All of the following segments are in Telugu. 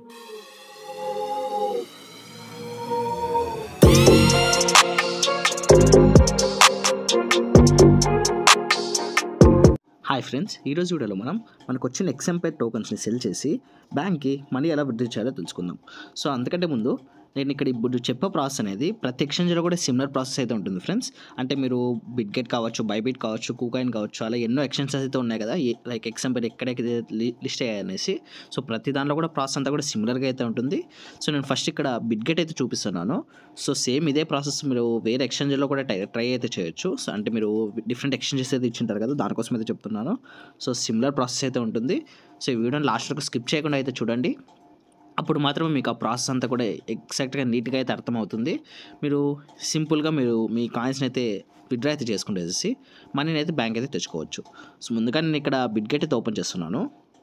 హాయ్ ఫ్రెండ్స్ ఈరోజు వీడియోలో మనం మనకు వచ్చిన ఎక్సెంపైర్ టోకన్స్ని సెల్ చేసి బ్యాంక్కి మనీ ఎలా విత్డ్రా చేయాలో తెలుసుకుందాం సో అంతకంటే ముందు నేను ఇక్కడ ఇప్పుడు చెప్పే ప్రాసెస్ అనేది ప్రతి ఎక్స్చేంజ్లో కూడా సిమిలర్ ప్రాసెస్ అయితే ఉంటుంది ఫ్రెండ్స్ అంటే మీరు బిట్గెట్ కావచ్చు బైబిట్ కావచ్చు కూకాయిన్ కావచ్చు అలా ఎన్నో ఎక్స్చేంజెస్ అయితే ఉన్నాయి కదా లైక్ ఎక్సెంపైర్ ఎక్కడెక్కడ లిస్ట్ అయ్యాయనేసి సో ప్రతి దాంట్లో కూడా ప్రాసెస్ అంతా కూడా సిమిలర్గా అయితే ఉంటుంది సో నేను ఫస్ట్ ఇక్కడ బిట్గెట్ అయితే చూపిస్తున్నాను సో సేమ్ ఇదే ప్రాసెస్ మీరు వేరే ఎక్స్చేంజ్లో కూడా ట్రై ట్రై అయితే చేయొచ్చు సో అంటే మీరు డిఫరెంట్ ఎక్స్చేంజెస్ అయితే ఇచ్చింటారు కదా దానికోసం అయితే చెప్తున్నాను సో సిమిలర్ ప్రాసెస్ అయితే ఉంటుంది సో ఈ వీడియోని లాస్ట్ వరకు స్కిప్ చేయకుండా అయితే చూడండి అప్పుడు మాత్రమే మీకు ఆ ప్రాసెస్ అంతా కూడా ఎగ్జాక్ట్గా నీట్గా అయితే అర్థమవుతుంది మీరు సింపుల్గా మీరు మీ కాయిన్స్ని అయితే విత్డ్రా అయితే చేసుకునేసి మనీని అయితే బ్యాంక్ అయితే తెచ్చుకోవచ్చు సో ముందుగా నేను ఇక్కడ బిడ్గెట్ అయితే ఓపెన్ చేస్తున్నాను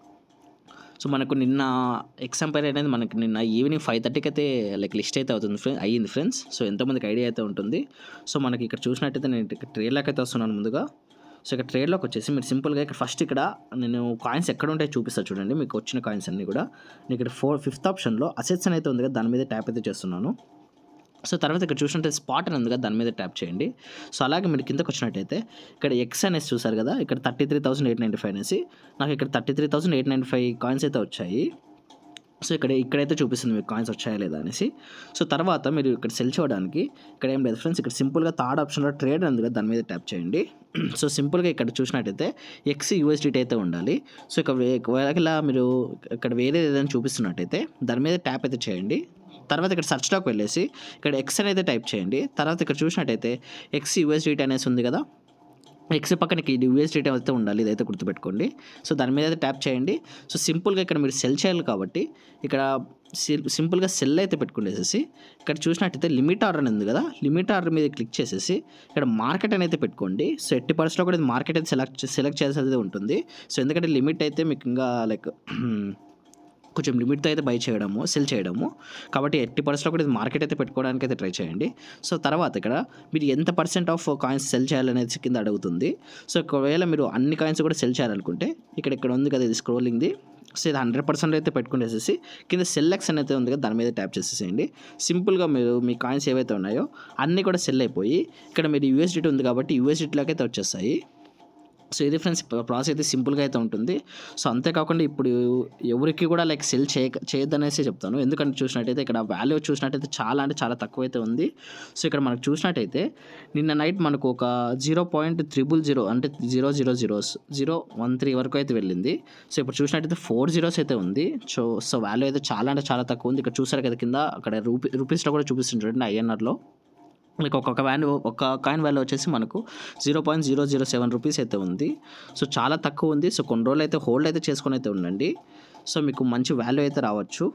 సో మనకు నిన్న ఎక్సంపైర్ అనేది మనకి నిన్న ఈవినింగ్ ఫైవ్ థర్టీకి అయితే లైక్ లిస్ట్ అయితే అవుతుంది ఫ్రెండ్ అయ్యింది ఫ్రెండ్స్ సో ఎంతోమందికి ఐడియా అయితే ఉంటుంది సో మనకి ఇక్కడ చూసినట్టయితే నేను ఇక్కడ ట్రేడ్లోకి అయితే వస్తున్నాను ముందుగా సో ఇక్కడ ట్రేడ్లోకి వచ్చేసి మీరు సింపుల్గా ఇక్కడ ఫస్ట్ ఇక్కడ నేను కాయిన్స్ ఎక్కడ ఉంటాయో చూపిస్తాను చూడండి మీకు వచ్చిన కాయిన్స్ అన్నీ కూడా నేను ఇక్కడ ఫోర్ ఫిఫ్త్ ఆప్షన్లో అసెట్స్ అని అయితే ఉంది కదా దాని మీద ట్యాప్ అయితే చేస్తున్నాను సో తర్వాత ఇక్కడ చూసినట్టే స్పాట్ అని ఉంది కదా దాని మీద ట్యాప్ చేయండి సో అలాగే మీరు కిందకు వచ్చినట్టయితే ఇక్కడ ఎక్స్ అనేసి చూసారు కదా ఇక్కడ thirty three thousand eight ninety five అనేసి నాకు ఇక్కడ thirty three thousand eight ninety five coins అయితే వచ్చాయి సో ఇక్కడ ఇక్కడైతే చూపిస్తుంది మీకు కాయిన్స్ వచ్చాయా లేదా అనేసి సో తర్వాత మీరు ఇక్కడ సెల్ చేయడానికి ఇక్కడ ఏం లేదు ఫ్రెండ్స్ ఇక్కడ సింపుల్గా థర్డ్ ఆప్షన్లో ట్రేడ్ ఉంది కదా దాని మీద ట్యాప్ చేయండి సో సింపుల్గా ఇక్కడ చూసినట్టయితే ఎక్స్ యూఎస్డిటీ అయితే ఉండాలి సో ఇక్కడ ఒకవేళ మీరు ఇక్కడ వేరే ఏదైనా చూపిస్తున్నట్టయితే దాని మీద ట్యాప్ అయితే చేయండి తర్వాత ఇక్కడ సర్చ్లోకి వెళ్ళేసి ఇక్కడ ఎక్స్ అనేది టైప్ చేయండి తర్వాత ఇక్కడ చూసినట్టయితే ఎక్స్ యూఎస్డిటీ అనేసి ఉంది కదా ఎక్స్ పక్కనకి ఇది యూఎస్డిటీ అయితే ఉండాలి ఇదైతే గుర్తుపెట్టుకోండి సో దాని మీద అయితే ట్యాప్ చేయండి సో సింపుల్గా ఇక్కడ మీరు సెల్ చేయాలి కాబట్టి ఇక్కడ సింపుల్గా సెల్ అయితే పెట్టుకునేసేసి ఇక్కడ చూసినట్టయితే లిమిట్ ఆర్డర్ అని ఉంది కదా లిమిట్ ఆర్డర్ మీద క్లిక్ చేసేసి ఇక్కడ మార్కెట్ అని అయితే పెట్టుకోండి సో ఎట్టి పరిస్థితిలో కూడా ఇది మార్కెట్ అయితే సెలెక్ట్ సెలెక్ట్ చేయాల్సి అయితే ఉంటుంది సో ఎందుకంటే లిమిట్ అయితే మీకు ఇంకా లైక్ కొంచెం లిమిట్తో అయితే బై చేయడము సెల్ చేయడము కాబట్టి ఎట్టి పరిస్థితిలో కూడా ఇది మార్కెట్ అయితే పెట్టుకోవడానికి అయితే ట్రై చేయండి సో తర్వాత ఇక్కడ మీరు ఎంత పర్సెంట్ ఆఫ్ కాయిన్స్ సెల్ చేయాలనేది కింద అడుగుతుంది సో ఒకవేళ మీరు అన్ని కాయిన్స్ కూడా సెల్ చేయాలనుకుంటే ఇక్కడ ఇక్కడ ఉంది కదా ఇది స్క్రోలింగ్ది సో ఇది హండ్రెడ్ పర్సెంట్ అయితే పెట్టుకునేసేసి కింద సెల్లెక్స్ అయితే ఉంది కదా దాని మీద ట్యాప్ చేసేసేయండి సింపుల్గా మీరు మీ కాయిన్స్ ఏవైతే ఉన్నాయో అన్నీ కూడా సెల్ అయిపోయి ఇక్కడ మీరు యూఎస్డిటీ ఉంది కాబట్టి యూఎస్డిటీలోకి అయితే వచ్చేస్తాయి సో ఇది ఫ్రెండ్స్ ప్రాసెస్ అయితే సింపుల్గా అయితే ఉంటుంది సో అంతేకాకుండా ఇప్పుడు ఎవరికి కూడా లైక్ సెల్ చేయ చేయొద్దనేసి చెప్తాను ఎందుకంటే చూసినట్టయితే ఇక్కడ వాల్యూ చూసినట్టయితే చాలా అంటే చాలా తక్కువ అయితే ఉంది సో ఇక్కడ మనకు చూసినట్టయితే నిన్న నైట్ మనకు ఒక జీరో పాయింట్ త్రిబుల్ జీరో అంటే zero zero zeros zero one three వరకు అయితే వెళ్ళింది సో ఇప్పుడు చూసినట్టయితే ఫోర్ జీరోస్ అయితే ఉంది సో సో వాల్యూ అయితే చాలా అంటే చాలా తక్కువ ఉంది ఇక్కడ చూసారు కదా కింద అక్కడ రూపీ రూపీస్లో కూడా చూపిస్తుంది చూడండి ఐఎన్ఆర్లో లైక్ ఒక్కొక్క వాల్యూ ఒక కాయిన్ వాల్యూ వచ్చేసి మనకు zero point zero zero seven rupees అయితే ఉంది సో చాలా తక్కువ ఉంది సో కొన్ని రోజులు అయితే హోల్డ్ అయితే చేసుకొని అయితే ఉండండి సో మీకు మంచి వాల్యూ అయితే రావచ్చు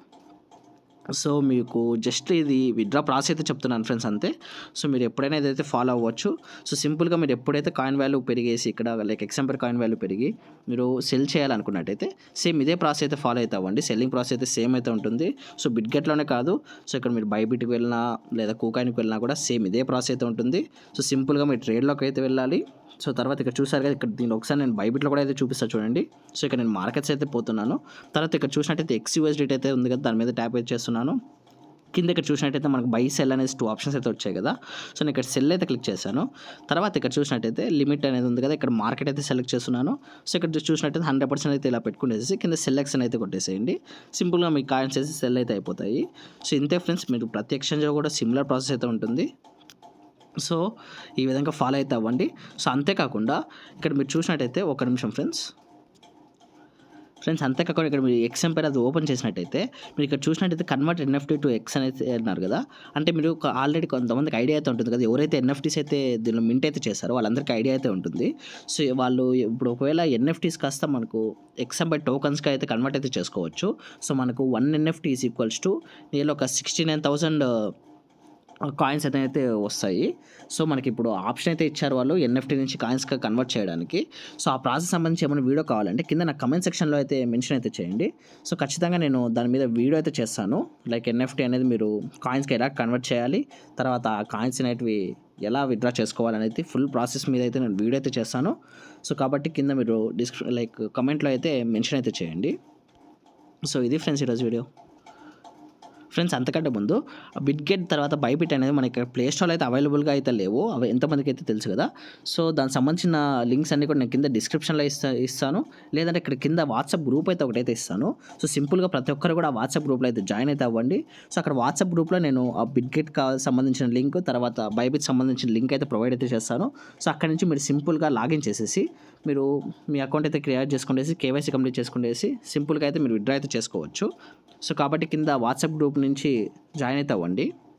సో మీకు జస్ట్ ఇది విత్డ్రా ప్రాసెస్ అయితే చెప్తున్నాను ఫ్రెండ్స్ అంతే సో మీరు ఎప్పుడైనా ఇదైతే ఫాలో అవ్వచ్చు సో సింపుల్గా మీరు ఎప్పుడైతే కాయిన్ వాల్యూ పెరిగేసి ఇక్కడ లైక్ ఎగ్జాంపుల్ కాయిన్ వాల్యూ పెరిగి మీరు సెల్ చేయాలనుకున్నట్టయితే సేమ్ ఇదే ప్రాసెస్ అయితే ఫాలో అయితే అవ్వండి సెల్లింగ్ ప్రాసెస్ అయితే సేమ్ అయితే ఉంటుంది సో బిట్గెట్లోనే కాదు సో ఇక్కడ మీరు బైబిట్కి వెళ్ళినా లేదా కూకాయిన్కి వెళ్ళినా కూడా సేమ్ ఇదే ప్రాసెస్ అయితే ఉంటుంది సో సింపుల్గా మీరు ట్రేడ్లోకి అయితే వెళ్ళాలి సో తర్వాత ఇక్కడ చూసారు కదా ఇక్కడ దీని ఒకసారి నేను బైబిట్లో కూడా అయితే చూపిస్తాను చూడండి సో ఇక్కడ నేను మార్కెట్స్ అయితే పోతున్నాను తర్వాత ఇక్కడ చూసినట్టయితే ఎక్స్ యూఎస్డిటీ అయితే ఉంది కదా దాని మీద ట్యాప్ అయితే చేస్తున్నాను కింద ఇక్కడ చూసినట్టయితే మనకు బై సెల్ అనేసి టూ ఆప్షన్స్ అయితే వచ్చాయి కదా సో నేను ఇక్కడ సెల్ అయితే క్లిక్ చేశాను తర్వాత ఇక్కడ చూసినట్టయితే లిమిట్ అనేది ఉంది కదా ఇక్కడ మార్కెట్ అయితే సెలెక్ట్ చేస్తున్నాను సో ఇక్కడ చూసినట్టయితే హండ్రెడ్ పర్సెంట్ అయితే ఇలా పెట్టుకునేసి కింద సెలెక్షన్ అయితే కొట్టేసేయండి సింపుల్గా మీ కాయిన్స్ వేసి సెల్ అయితే అయిపోతాయి సో ఇంతే ఫ్రెండ్స్ మీరు ప్రతి ఎక్స్చేంజ్లో కూడా సిమిలర్ ప్రాసెస్ అయితే ఉంటుంది సో ఈ విధంగా ఫాలో అయితే అవ్వండి సో అంతేకాకుండా ఇక్కడ మీరు చూసినట్టయితే ఒక నిమిషం ఫ్రెండ్స్ ఫ్రెండ్స్ అంతేకాకుండా ఇక్కడ మీరు ఎక్స్ ఎంపైర్ అది ఓపెన్ చేసినట్టయితే మీరు ఇక్కడ చూసినట్టయితే కన్వర్ట్ ఎన్ఎఫ్టీ టు ఎక్స్ అనేది అన్నారు కదా అంటే మీరు ఆల్రెడీ కొంతమందికి ఐడియా అయితే ఉంటుంది కదా ఎవరైతే ఎన్ఎఫ్టీస్ అయితే దీనిలో మింట్ అయితే చేస్తారో వాళ్ళందరికీ ఐడియా అయితే ఉంటుంది సో వాళ్ళు ఇప్పుడు ఒకవేళ ఎన్ఎఫ్టీస్ కాస్త మనకు ఎక్స్ ఎంపైర్ టోకన్స్కి అయితే కన్వర్ట్ అయితే చేసుకోవచ్చు సో మనకు one NFT is equals to నేను ఒక సిక్స్టీ నైన్ థౌసండ్ కాయిన్స్ అయితే వస్తాయి సో మనకి ఇప్పుడు ఆప్షన్ అయితే ఇచ్చారు వాళ్ళు ఎన్ఎఫ్టీ నుంచి కాయిన్స్గా కన్వర్ట్ చేయడానికి సో ఆ ప్రాసెస్ సంబంధించి ఏమైనా వీడియో కావాలంటే కింద నా కమెంట్ సెక్షన్లో అయితే మెన్షన్ అయితే చేయండి సో ఖచ్చితంగా నేను దాని మీద వీడియో అయితే చేస్తాను లైక్ ఎన్ఎఫ్టీ అనేది మీరు కాయిన్స్కి ఎలా కన్వర్ట్ చేయాలి తర్వాత ఆ కాయిన్స్ అనేటివి ఎలా విత్డ్రా చేసుకోవాలనేది ఫుల్ ప్రాసెస్ మీద అయితే నేను వీడియో అయితే చేస్తాను సో కాబట్టి కింద మీరు డిస్క్రి లైక్ కమెంట్లో అయితే మెన్షన్ అయితే చేయండి సో ఇది ఫ్రెండ్స్ ఈరోజు వీడియో ఫ్రెండ్స్ అంతకంటే ముందు బిట్గెట్ తర్వాత బైబిట్ అనేది మనకి ఇక్కడ ప్లే స్టోర్లో అయితే అవైలబుల్గా అయితే లేవు అవి ఎంతమందికి అయితే తెలుసు కదా సో దానికి సంబంధించిన లింక్స్ అన్ని కూడా నేను కింద డిస్క్రిప్షన్లో ఇస్తా ఇస్తాను లేదంటే ఇక్కడ కింద వాట్సాప్ గ్రూప్ అయితే ఒకటైతే ఇస్తాను సో సింపుల్గా ప్రతి ఒక్కరు కూడా వాట్సాప్ గ్రూప్లో అయితే జాయిన్ అయితే అవ్వండి సో అక్కడ వాట్సాప్ గ్రూప్లో నేను ఆ బిట్గెట్ కా సంబంధించిన లింక్ తర్వాత బైబిట్ సంబంధించిన లింక్ అయితే ప్రొవైడ్ అయితే చేస్తాను సో అక్కడ నుంచి మీరు సింపుల్గా లాగిన్ చేసేసి మీరు మీ అకౌంట్ అయితే క్రియేట్ చేసుకునేసి కేవైసీ కంప్లీట్ చేసుకునేసి సింపుల్గా అయితే మీరు విడ్రా అయితే చేసుకోవచ్చు సో కాబట్టి కింద వాట్సాప్ గ్రూప్ నుంచి జాయిన్ అయితే అవ్వండి